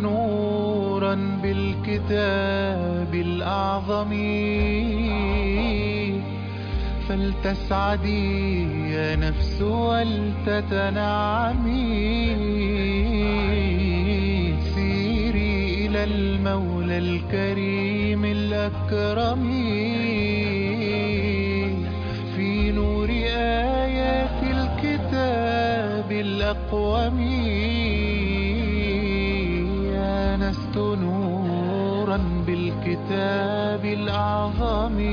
نورا بالكتاب الأعظم فلتسعدي يا نفس ولتتنعمي سيري إلى المولى الكريم الأكرم في نور آيات الكتاب الأقوم آنست نورا بالكتاب الأعظم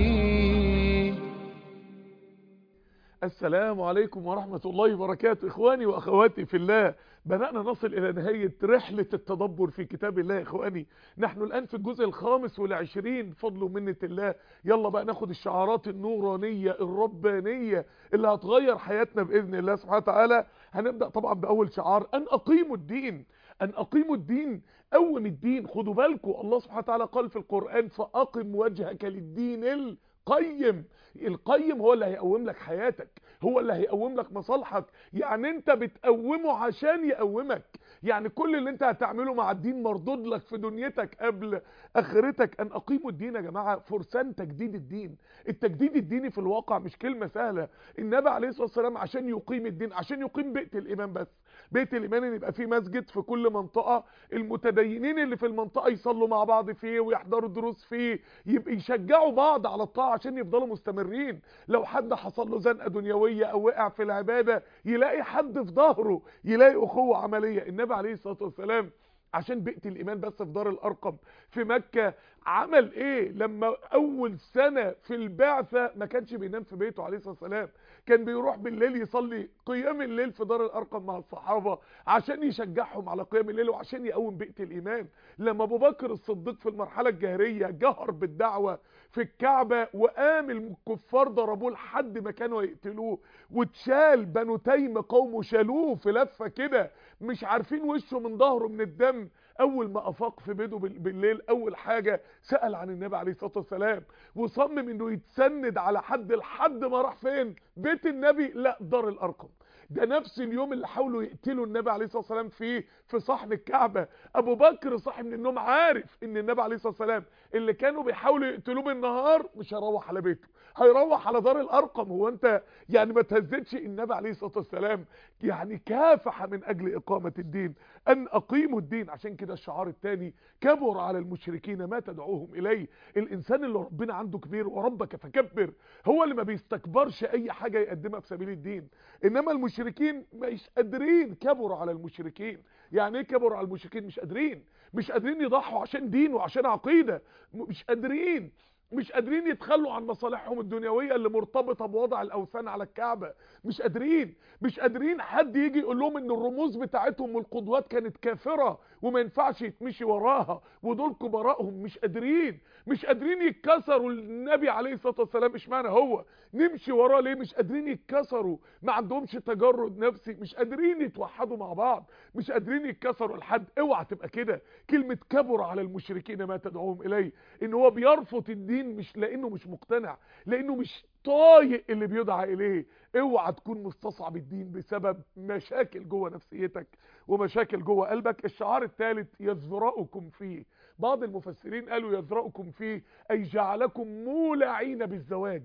السلام عليكم ورحمة الله وبركاته إخواني وأخواتي في الله بدأنا نصل إلى نهاية رحلة التدبر في كتاب الله يا إخواني نحن الآن في الجزء الخامس والعشرين فضل ومنة الله يلا بقى ناخد الشعارات النورانية الربانية اللي هتغير حياتنا بإذن الله سبحانه وتعالى هنبدأ طبعا بأول شعار أن أقيموا الدين أن أقيموا الدين قوم الدين خدوا بالكم الله سبحانه وتعالى قال في القرآن فأقم وجهك للدين القيم القيم هو اللي هيقوم لك حياتك هو اللي هيقوم لك مصالحك يعني انت بتقومه عشان يقومك يعني كل اللي انت هتعمله مع الدين مردود لك في دنيتك قبل اخرتك ان اقيموا الدين يا جماعه فرسان تجديد الدين التجديد الديني في الواقع مش كلمه سهله النبي عليه الصلاه والسلام عشان يقيم الدين عشان يقيم بيئه الايمان بس بيت الايمان ان يبقى فيه مسجد في كل منطقه المتدينين اللي في المنطقه يصلوا مع بعض فيه ويحضروا دروس فيه يبقى يشجعوا بعض على الطاعه عشان يفضلوا مستمرين لو حد حصل له زنقه دنيويه او وقع في العباده يلاقي حد في ظهره يلاقي اخوه عمليه النبي عليه الصلاه والسلام عشان بيئه الايمان بس في دار الارقم في مكه عمل ايه لما اول سنه في البعثه ما كانش بينام في بيته عليه الصلاه والسلام كان بيروح بالليل يصلي قيام الليل في دار الارقم مع الصحابه عشان يشجعهم على قيام الليل وعشان يقوم بيئه الايمان لما ابو بكر الصديق في المرحله الجاهريه جهر بالدعوه في الكعبه وقام الكفار ضربوه لحد ما كانوا يقتلوه واتشال بنو تيم قومه شالوه في لفه كده مش عارفين وشه من ظهره من الدم اول ما افاق في بيته بالليل اول حاجة سأل عن النبي عليه الصلاة والسلام وصمم انه يتسند على حد لحد ما راح فين بيت النبي لا دار الارقم ده نفس اليوم اللي حاولوا يقتلوا النبي عليه الصلاه والسلام فيه في صحن الكعبه ابو بكر صاحي من النوم عارف ان النبي عليه الصلاه والسلام اللي كانوا بيحاولوا يقتلوه بالنهار مش هيروح على بيته هيروح على دار الارقم هو انت يعني ما تهزتش النبي عليه الصلاه والسلام يعني كافح من اجل اقامه الدين ان اقيموا الدين عشان كده الشعار الثاني كبر على المشركين ما تدعوهم اليه الانسان اللي ربنا عنده كبير وربك فكبر هو اللي ما بيستكبرش اي حاجه يقدمها في سبيل الدين انما المشركين مش قادرين كبروا على المشركين يعني ايه كبروا على المشركين مش قادرين مش قادرين يضحوا عشان دين وعشان عقيده مش قادرين مش قادرين يتخلوا عن مصالحهم الدنيويه اللي مرتبطه بوضع الاوثان على الكعبه مش قادرين مش قادرين حد يجي يقول لهم ان الرموز بتاعتهم والقدوات كانت كافره وما ينفعش يتمشي وراها ودول كبراءهم مش قادرين مش قادرين يتكسروا النبي عليه الصلاه والسلام اشمعنى هو نمشي وراه ليه مش قادرين يتكسروا ما عندهمش تجرد نفسي مش قادرين يتوحدوا مع بعض مش قادرين يتكسروا لحد اوعى تبقى كده كلمه كبر على المشركين ما تدعوهم اليه ان هو بيرفض الدين مش لانه مش مقتنع لانه مش طايق اللي بيدعى اليه اوعى تكون مستصعب الدين بسبب مشاكل جوه نفسيتك ومشاكل جوه قلبك الشعار الثالث يزرعكم فيه بعض المفسرين قالوا يزرعكم فيه اي جعلكم مولعين بالزواج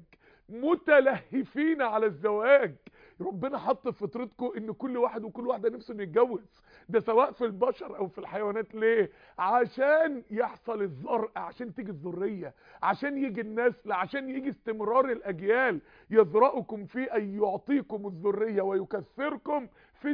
متلهفين على الزواج ربنا حط في فطرتكم ان كل واحد وكل واحده نفسه انه يتجوز ده سواء في البشر او في الحيوانات ليه عشان يحصل الزرع عشان تيجي الذريه عشان يجي النسل عشان يجي استمرار الاجيال يزرعكم فيه اي يعطيكم الذريه ويكثركم في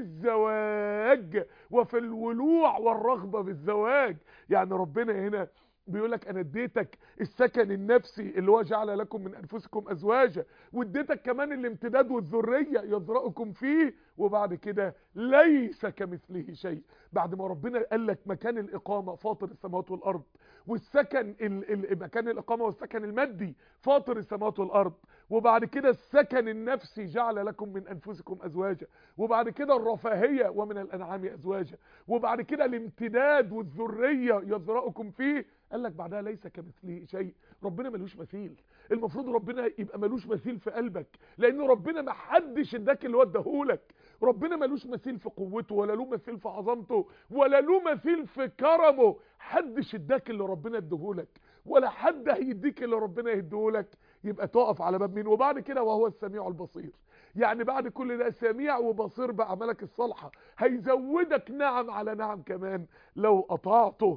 الزواج وفي الولوع والرغبه في الزواج يعني ربنا هنا بيقول لك انا اديتك السكن النفسي اللي هو جعل لكم من انفسكم ازواجا واديتك كمان الامتداد والذريه يزرعكم فيه وبعد كده ليس كمثله شيء بعد ما ربنا قال لك مكان الاقامه فاطر السماوات والارض والسكن ال ال مكان الاقامه والسكن المادي فاطر السماوات والارض وبعد كده السكن النفسي جعل لكم من انفسكم ازواجا وبعد كده الرفاهيه ومن الانعام ازواجا وبعد كده الامتداد والذريه يزرعكم فيه قال لك بعدها ليس كمثله شيء ربنا ملوش مثيل المفروض ربنا يبقى ملوش مثيل في قلبك لان ربنا ما حدش اداك اللي هو اداهولك ربنا ملوش مثيل في قوته ولا له مثيل في عظمته ولا له مثيل في كرمه حدش اداك اللي ربنا اداهولك ولا حد هيديك اللي ربنا يديهولك يبقى تقف على باب مين وبعد كده وهو السميع البصير يعني بعد كل ده سميع وبصير بأعمالك الصالحة هيزودك نعم على نعم كمان لو أطعته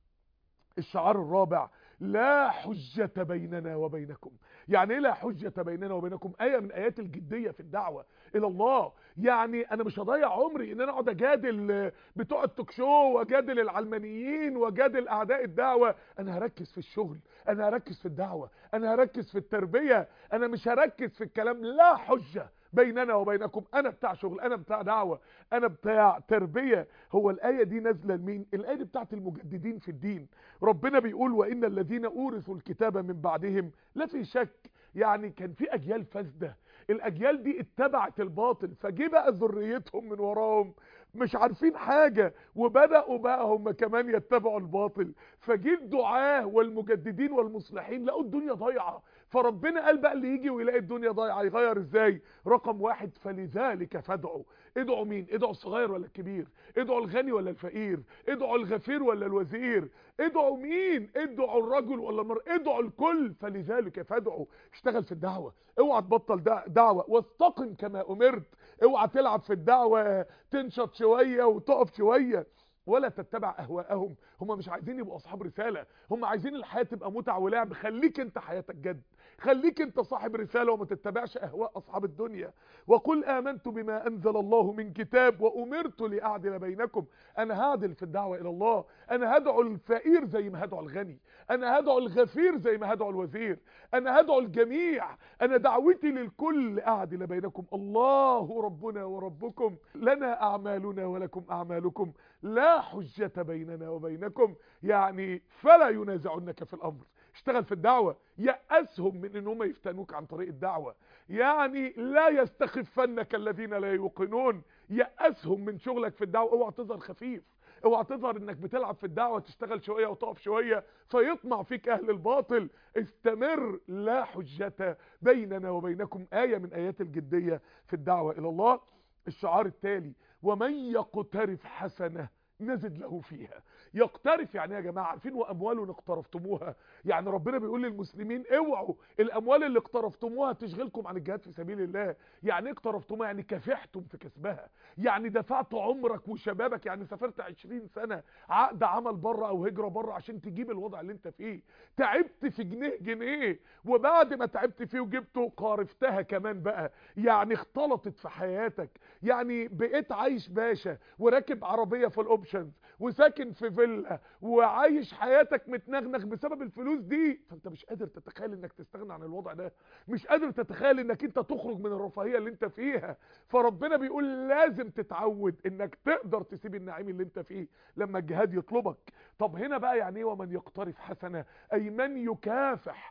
الشعار الرابع لا حجة بيننا وبينكم يعني ايه لا حجة بيننا وبينكم آية من آيات الجدية في الدعوة إلى الله يعني أنا مش هضيع عمري إن أنا أقعد أجادل بتوع التوك شو وأجادل العلمانيين وأجادل أعداء الدعوة أنا هركز في الشغل أنا هركز في الدعوة أنا هركز في التربية أنا مش هركز في الكلام لا حجة بيننا وبينكم انا بتاع شغل انا بتاع دعوة انا بتاع تربية هو الاية دي نازلة لمين الاية دي بتاعت المجددين في الدين ربنا بيقول وان الذين اورثوا الكتاب من بعدهم لا في شك يعني كان في اجيال فاسده الاجيال دي اتبعت الباطل فجه بقى ذريتهم من وراهم مش عارفين حاجة وبدأوا بقى هم كمان يتبعوا الباطل فجه الدعاة والمجددين والمصلحين لقوا الدنيا ضايعة فربنا قال بقى اللي يجي ويلاقي الدنيا ضايعة يغير ازاي رقم واحد فلذلك فادعوا ادعوا مين ادعوا الصغير ولا الكبير ادعوا الغني ولا الفقير ادعوا الغفير ولا الوزير ادعوا مين ادعوا الرجل ولا المرأة ادعوا الكل فلذلك فادعوا اشتغل في الدعوة اوعى تبطل دعوة واستقم كما امرت اوعى تلعب في الدعوة تنشط شوية وتقف شوية ولا تتبع اهواءهم هم مش عايزين يبقوا اصحاب رسالة هم عايزين الحياة تبقى متع ولعب خليك انت حياتك جد خليك انت صاحب رسالة وما تتبعش اهواء اصحاب الدنيا وقل امنت بما انزل الله من كتاب وامرت لاعدل بينكم انا هعدل في الدعوة الى الله انا هدعو الفقير زي ما هدعو الغني انا هدعو الغفير زي ما هدعو الوزير انا هدعو الجميع انا دعوتي للكل اعدل بينكم الله ربنا وربكم لنا اعمالنا ولكم اعمالكم لا حجة بيننا وبينكم يعني فلا ينازعنك في الامر اشتغل في الدعوة يأسهم من ان هم يفتنوك عن طريق الدعوة يعني لا يستخفنك الذين لا يوقنون يأسهم من شغلك في الدعوة اوعى تظهر خفيف اوعى تظهر انك بتلعب في الدعوة تشتغل شوية وتقف شوية فيطمع فيك اهل الباطل استمر لا حجة بيننا وبينكم آية من ايات الجدية في الدعوة الى الله الشعار التالي ومن يقترف حسنه نزد له فيها يقترف يعني يا جماعه عارفين واموال اقترفتموها يعني ربنا بيقول للمسلمين اوعوا الاموال اللي اقترفتموها تشغلكم عن الجهاد في سبيل الله يعني اقترفتموها يعني كافحتم في كسبها يعني دفعت عمرك وشبابك يعني سافرت 20 سنه عقد عمل بره او هجره بره عشان تجيب الوضع اللي انت فيه تعبت في جنيه جنيه وبعد ما تعبت فيه وجبته قارفتها كمان بقى يعني اختلطت في حياتك يعني بقيت عايش باشا وراكب عربيه في الاوبشنز وساكن في فيلا وعايش حياتك متنغنغ بسبب الفلوس دي فانت مش قادر تتخيل انك تستغنى عن الوضع ده مش قادر تتخيل انك انت تخرج من الرفاهيه اللي انت فيها فربنا بيقول لازم تتعود انك تقدر تسيب النعيم اللي انت فيه لما الجهاد يطلبك طب هنا بقى يعني ايه ومن يقترف حسنه اي من يكافح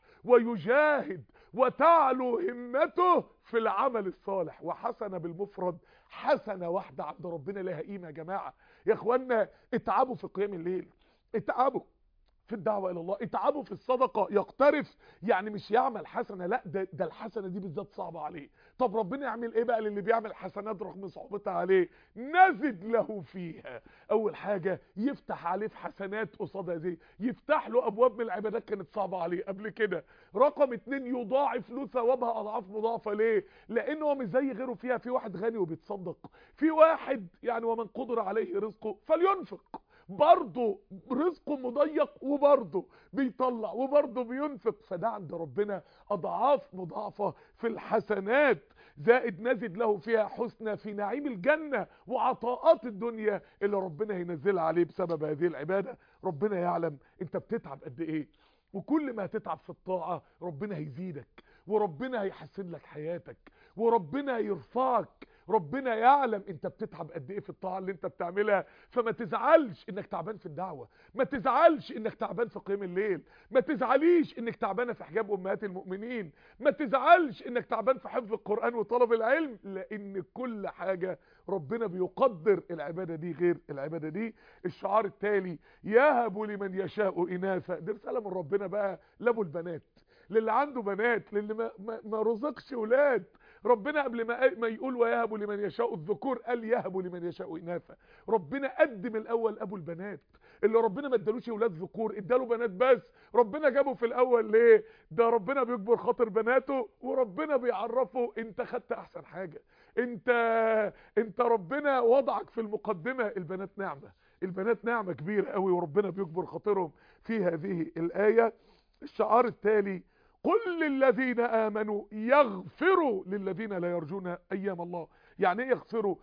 ويجاهد وتعلو همته في العمل الصالح وحسنه بالمفرد حسنه واحده عند ربنا لها قيمه يا جماعه يا اخوانا اتعبوا في قيام الليل اتعبوا في الدعوة الى الله اتعبوا في الصدقة يقترف يعني مش يعمل حسنة لا ده, ده الحسنة دي بالذات صعبة عليه طب ربنا يعمل ايه بقى للي بيعمل حسنات رغم صعوبتها عليه نزد له فيها اول حاجة يفتح عليه في حسنات قصادها دي يفتح له ابواب من العبادات كانت صعبة عليه قبل كده رقم اتنين يضاعف له ثوابها اضعاف مضاعفة ليه لان هو مش زي غيره فيها في واحد غني وبيتصدق في واحد يعني ومن قدر عليه رزقه فلينفق برضه رزقه مضيق وبرضه بيطلع وبرضه بينفق فده عند ربنا اضعاف مضاعفه في الحسنات زائد نزد له فيها حسنى في نعيم الجنه وعطاءات الدنيا اللي ربنا هينزلها عليه بسبب هذه العباده ربنا يعلم انت بتتعب قد ايه وكل ما هتتعب في الطاعه ربنا هيزيدك وربنا هيحسن لك حياتك وربنا يرفعك ربنا يعلم انت بتتعب قد ايه في الطاعه اللي انت بتعملها فما تزعلش انك تعبان في الدعوه ما تزعلش انك تعبان في قيام الليل ما تزعليش انك تعبانه في حجاب امهات المؤمنين ما تزعلش انك تعبان في حفظ القران وطلب العلم لان كل حاجه ربنا بيقدر العباده دي غير العباده دي الشعار التالي يهب لمن يشاء اناثا دي رساله من ربنا بقى لابو البنات للي عنده بنات للي ما, ما, ما رزقش ولاد ربنا قبل ما ما يقول ويهب لمن يشاء الذكور قال يهب لمن يشاء اناثا ربنا قدم الاول ابو البنات اللي ربنا ما ادالوش اولاد ذكور اداله بنات بس ربنا جابه في الاول ليه ده ربنا بيجبر خاطر بناته وربنا بيعرفه انت خدت احسن حاجه انت انت ربنا وضعك في المقدمه البنات نعمه البنات نعمه كبيره قوي وربنا بيجبر خاطرهم في هذه الايه الشعار التالي قل للذين آمنوا يغفروا للذين لا يرجون أيام الله يعني ايه يغفروا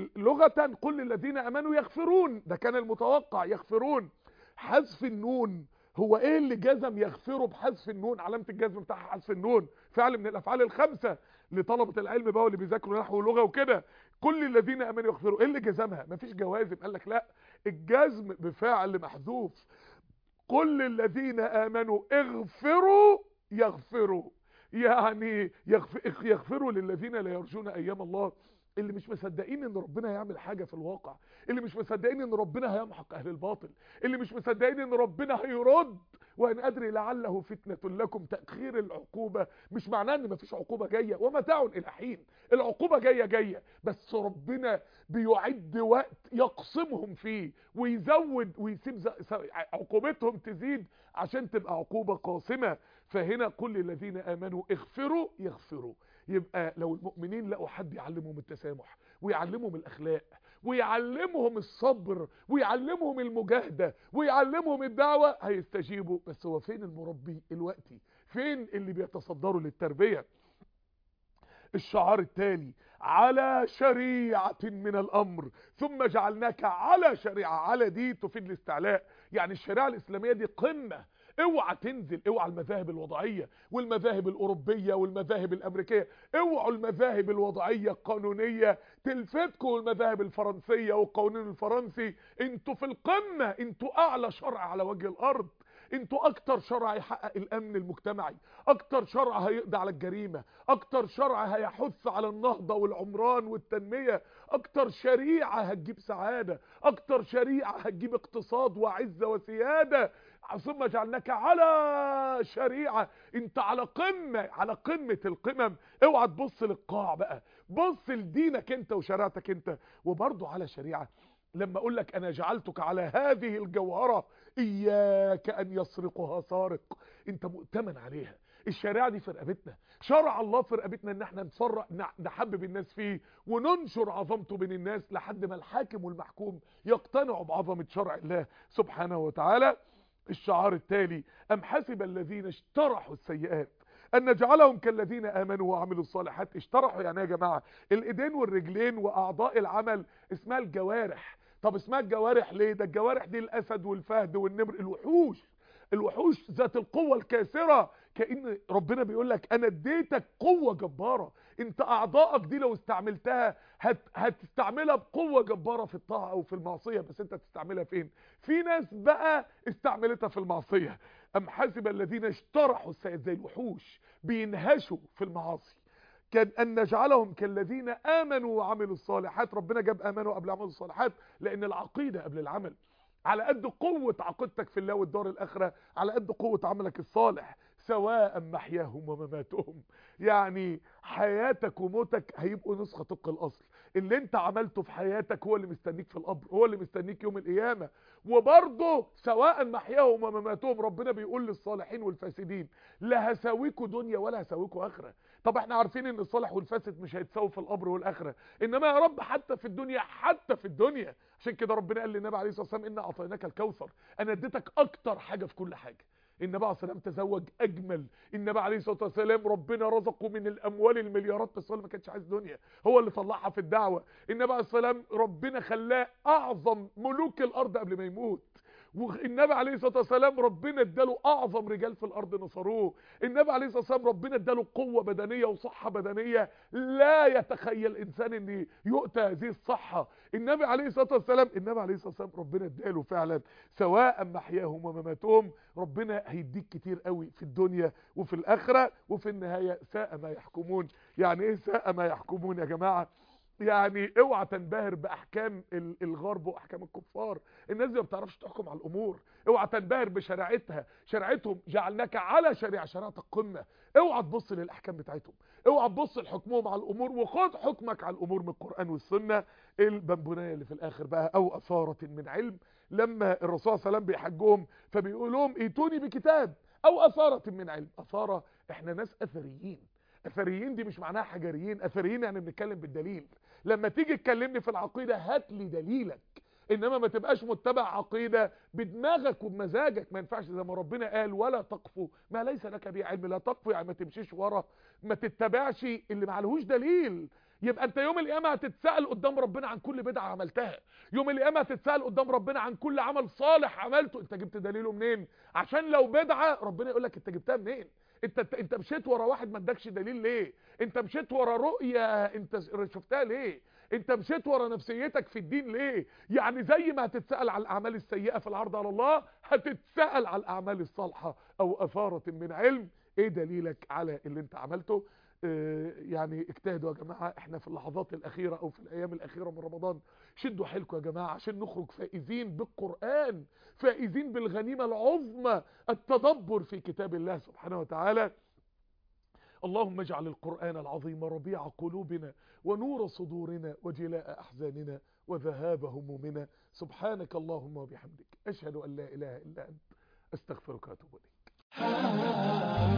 لغة قل للذين آمنوا يغفرون ده كان المتوقع يغفرون حذف النون هو ايه اللي جزم يغفروا بحذف النون علامة الجزم بتاعها حذف النون فعل من الافعال الخمسة لطلبة العلم بقى واللي بيذاكروا نحو ولغة وكده كل الذين امنوا يغفروا ايه اللي جزمها مفيش جوازم قال لك لا الجزم بفعل محذوف كل الذين امنوا اغفروا يغفروا يعني يغفر يغفروا للذين لا يرجون ايام الله اللي مش مصدقين ان ربنا هيعمل حاجة في الواقع اللي مش مصدقين ان ربنا هيمحق اهل الباطل اللي مش مصدقين ان ربنا هيرد وان ادري لعله فتنة لكم تأخير العقوبة مش معناه ان مفيش عقوبة جاية ومتاع الى حين العقوبة جاية جاية بس ربنا بيعد وقت يقسمهم فيه ويزود ويسيب عقوبتهم تزيد عشان تبقى عقوبة قاسمة فهنا كل الذين امنوا اغفروا يغفروا يبقى لو المؤمنين لقوا حد يعلمهم التسامح ويعلمهم الاخلاق ويعلمهم الصبر ويعلمهم المجاهدة ويعلمهم الدعوة هيستجيبوا بس هو فين المربي الوقتي فين اللي بيتصدروا للتربية الشعار التالي على شريعة من الأمر ثم جعلناك على شريعة على دي تفيد الاستعلاء يعني الشريعة الإسلامية دي قمة اوعى تنزل اوعى المذاهب الوضعية والمذاهب الأوروبية والمذاهب الأمريكية اوعوا المذاهب الوضعية القانونية تلفتكم المذاهب الفرنسية والقانون الفرنسي انتوا في القمة انتوا أعلى شرع على وجه الأرض انتوا اكتر شرع يحقق الامن المجتمعي اكتر شرع هيقضي على الجريمة اكتر شرع هيحث على النهضة والعمران والتنمية اكتر شريعة هتجيب سعادة اكتر شريعة هتجيب اقتصاد وعزة وسيادة ثم جعلناك على شريعة انت على قمة على قمة القمم اوعى تبص للقاع بقى بص لدينك انت وشريعتك انت وبرضو على شريعة لما اقول لك انا جعلتك على هذه الجوهرة اياك ان يسرقها سارق انت مؤتمن عليها الشريعة دي في رقبتنا شرع الله في رقبتنا ان احنا نفرق نحبب الناس فيه وننشر عظمته بين الناس لحد ما الحاكم والمحكوم يقتنعوا بعظمة شرع الله سبحانه وتعالى الشعار التالي أم حسب الذين اشترحوا السيئات أن نجعلهم كالذين آمنوا وعملوا الصالحات اشترحوا يعني يا جماعة الإيدين والرجلين وأعضاء العمل اسمها الجوارح طب اسمها الجوارح ليه ده الجوارح دي الأسد والفهد والنمر الوحوش الوحوش ذات القوة الكاسرة كأن ربنا بيقول لك أنا اديتك قوة جبارة انت أعضائك دي لو استعملتها هت هتستعملها بقوة جبارة في الطاعة أو في المعصية بس انت تستعملها فين في ناس بقى استعملتها في المعصية أم حسب الذين اشترحوا السيئات زي الوحوش بينهشوا في المعاصي كان أن نجعلهم كالذين آمنوا وعملوا الصالحات ربنا جاب آمنوا قبل عملوا الصالحات لأن العقيدة قبل العمل على قد قوة عقيدتك في الله والدار الآخرة على قد قوة عملك الصالح سواء محياهم ومماتهم يعني حياتك وموتك هيبقوا نسخة طبق الأصل اللي انت عملته في حياتك هو اللي مستنيك في القبر هو اللي مستنيك يوم القيامة وبرضه سواء محياهم ومماتهم ربنا بيقول للصالحين والفاسدين لا هساويكوا دنيا ولا هساويكوا آخرة طب احنا عارفين ان الصالح والفاسد مش هيتساووا في القبر والآخرة انما يا رب حتى في الدنيا حتى في الدنيا عشان كده ربنا قال للنبي عليه الصلاة والسلام إنا أعطيناك الكوثر أنا اديتك أكتر حاجة في كل حاجة النبي عليه الصلاة والسلام تزوج أجمل النبي عليه الصلاة والسلام ربنا رزقه من الأموال المليارات بس هو ما كانش عايز دنيا هو اللي طلعها في الدعوة النبي عليه الصلاة والسلام ربنا خلاه أعظم ملوك الأرض قبل ما يموت والنبي عليه الصلاه والسلام ربنا اداله اعظم رجال في الارض نصروه النبي عليه الصلاه والسلام ربنا اداله قوه بدنيه وصحه بدنيه لا يتخيل انسان ان يؤتى هذه الصحه النبي عليه الصلاه والسلام النبي عليه الصلاه والسلام ربنا اداله فعلا سواء محياهم ومماتهم ربنا هيديك كتير قوي في الدنيا وفي الاخره وفي النهايه ساء ما يحكمون يعني ايه ساء ما يحكمون يا جماعه يعني اوعى تنبهر باحكام ال- الغرب واحكام الكفار الناس دي ما بتعرفش تحكم على الامور اوعى تنبهر بشريعتها شريعتهم جعلناك على شريعه شريعه القمه اوعى تبص للاحكام بتاعتهم اوعى تبص لحكمهم على الامور وخد حكمك على الامور من القران والسنه البنبونيه اللي في الاخر بقى او اثاره من علم لما الرسول صلى الله عليه وسلم بيحجهم فبيقول لهم ائتوني بكتاب او اثاره من علم اثاره احنا ناس اثريين اثريين دي مش معناها حجريين اثريين يعني بنتكلم بالدليل لما تيجي تكلمني في العقيده هات لي دليلك انما ما تبقاش متبع عقيده بدماغك وبمزاجك ما ينفعش زي ما ربنا قال ولا تقفوا ما ليس لك به علم لا تقفوا يعني ما تمشيش ورا ما تتبعش اللي ما عليهوش دليل يبقى انت يوم القيامه هتتسال قدام ربنا عن كل بدعه عملتها يوم القيامه هتتسال قدام ربنا عن كل عمل صالح عملته انت جبت دليله منين عشان لو بدعه ربنا يقول لك انت جبتها منين انت انت مشيت ورا واحد ما ادكش دليل ليه انت مشيت ورا رؤيه انت شفتها ليه انت مشيت ورا نفسيتك في الدين ليه يعني زي ما هتتسال على الاعمال السيئه في العرض على الله هتتسال على الاعمال الصالحه او اثاره من علم ايه دليلك على اللي انت عملته اه يعني اجتهدوا يا جماعه احنا في اللحظات الاخيره او في الايام الاخيره من رمضان شدوا حيلكم يا جماعه عشان نخرج فائزين بالقران فائزين بالغنيمه العظمى التدبر في كتاب الله سبحانه وتعالى اللهم اجعل القرآن العظيم ربيع قلوبنا ونور صدورنا وجلاء أحزاننا وذهاب همومنا سبحانك اللهم وبحمدك أشهد أن لا إله إلا أنت أستغفرك وأتوب إليك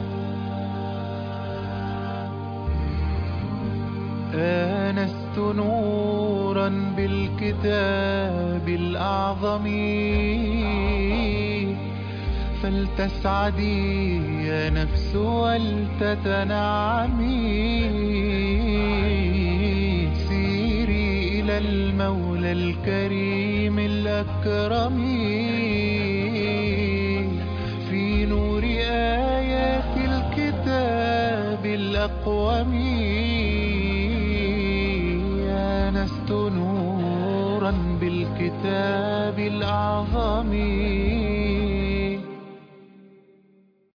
آنست نورا بالكتاب الأعظم فلتسعدي يا نفس ولتتنعمي سيري إلى المولى الكريم الأكرم في نور آيات الكتاب الأقوم آنست نورا بالكتاب الأعظم